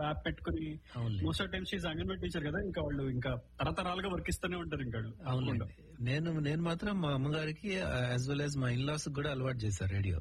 App పెట్టుకుని అవునులే. Most of times is anganwadi teacher కదా ఇంకా వాళ్ళు ఇంకా తరతరాలుగా వర్క్ ఇస్తూనే ఉంటారు ఇంకా వాళ్ళు అవునండి నేను నేను మాత్రం మా అమ్మగారికి యాజ్ వెల్ యాజ్ మా ఇన్లాస్ కూడా అలవాటు చేశాను రేడియో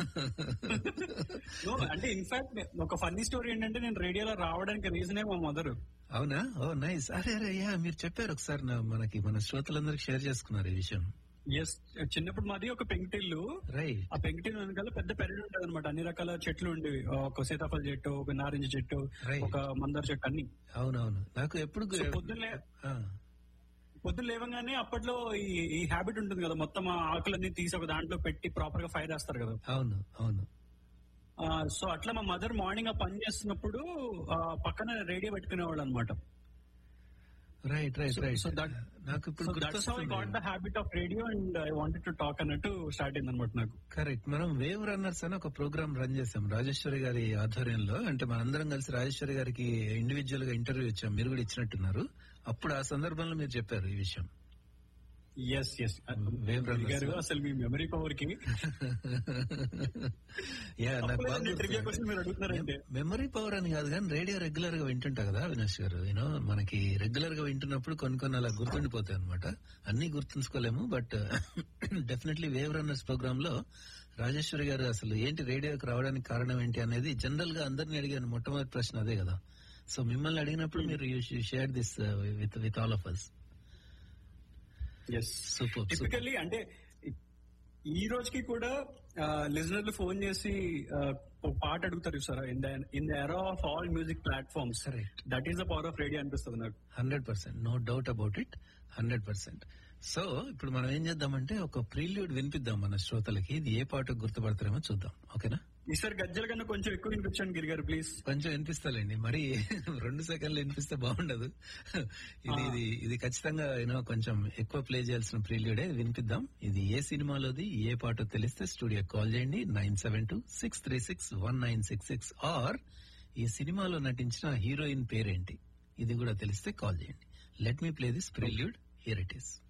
No, అంటే ఇన్ఫాక్ట్ ఒక ఫన్నీ స్టోరీ ఏంటంటే నేను రేడియోలో రావడానికి రీజనే మా మదర్ అవునా ఓ నైస్ అరే అరే యా మీరు చెప్పారు ఒకసారి నా- మనకి మన శ్రోతలందరికి షేర్ చేసుకున్నారు ఈ విషయం ఎస్ చిన్నప్పుడు మాది ఒక పెంకుటిల్లు రైట్ ఆ పెంకుటిల్లు వెనకాల పెద్ద పెరడు ఉంటది అనమాట అన్ని రకాల చెట్లు ఉండేవి ఒక సీతాఫల చెట్టు ఒక నారింజ చెట్టు Right. ఒక మందార చెట్టు అన్ని అవునవును నాకు ఎప్పుడు So, పొద్దున్నే ఆ, పొద్దున్న లేవగానే అప్పట్లో ఈ ఈ హ్యాబిట్ ఉంటుంది కదా మొత్తం ఆ ఆకులన్నీ తీసి ఒక దాంట్లో పెట్టి ప్రాపర్ గా ఫైర్ వేస్తారు కదా అవును అవును సో అట్లా మా మదర్ మార్నింగ్ ఆ పని చేస్తున్నప్పుడు ఆ, పక్కన రేడియో పెట్టుకునేవాళ్ళు అనమాట right right So- right so that- నాకు ఇప్పుడు so that's how I got the habit of radio and I wanted to talk అన్నట్టు స్టార్ట్ అయింది అనమాట నాకు కరెక్ట్ మనం వేవ్ రన్నర్స్ అని ఒక ప్రోగ్రామ్ రన్ చేసాం రాజేశ్వరి గారి ఆధ్వర్యంలో అంటే మనందరం కలిసి రాజేశ్వరి గారికి ఇండివిజువల్ గా ఇంటర్వ్యూ ఇచ్చాం మీరు కూడా ఇచ్చినట్టున్నారు అప్పుడు ఆ సందర్భంలో మీరు చెప్పారు ఈ విషయం ఎస్ ఎస్ Wave runners. గారు అసలు మీ మెమరీ పవర్ కి యా నాకు బాగా తప్పలేదండి, trivia question మీరు అడుగుతున్నారంటే. మెమరీ పవర్ అని కాదు కానీ రేడియో రెగ్యులర్ గా వింటుంటా కదా అవినాష్ గారు యూనో మనకి రెగ్యులర్ గా వింటున్నప్పుడు కొన్ని కొన్ని అలా గుర్తుండిపోతాయి అనమాట అన్ని గుర్తుంచుకోలేము but definitely wave runners program లో రాజేశ్వరి గారు అసలు ఏంటి రేడియోకి రావడానికి కారణం ఏంటి అనేది జనరల్ గా అందరిని అడిగాను మొట్టమొదటి ప్రశ్న అదే కదా సో మిమ్మల్ని అడిగినప్పుడు మీరు share this with with all of us yes super typically అంటే ఈ రోజుకి కూడా లిజనర్లు ఫోన్ చేసి ఆ, ఒక పాట అడుగుతారు sir in the in the era of all music platforms Correct. That is the power of radio అనిపిస్తుంది నాకు hundred percent no doubt about it hundred percent so ఇప్పుడు మనం ఏం చేద్దామంటే ఒక ప్రీల్యూడ్ వినిపిద్దాం మన శ్రోతలకి ఇది ఏ పాట గుర్తుపడతారేమో చూద్దాం ఓకేనా ఈసారి గజ్జల కన్నా కొంచెం ఎక్కువ వినిపించండి గిరి గారు ప్లీజ్ కొంచెం వినిపిస్తాలేండి మరి రెండు సెకండ్లు వినిపిస్తే బాగుండదు ఇది ఇది ఇది ఖచ్చితంగా యూనో కొంచెం ఎక్కువ ప్లే చేయాల్సిన ప్రీల్యూడే వినిపిద్దాం ఇది ఏ సినిమాలోది ఏ పాట తెలిస్తే స్టూడియో కాల్ చేయండి nine seven two six three six one nine six six or ఈ సినిమాలో నటించిన హీరోయిన్ పేరేంటి ఇది కూడా తెలిస్తే కాల్ చేయండి let me play this prelude here it is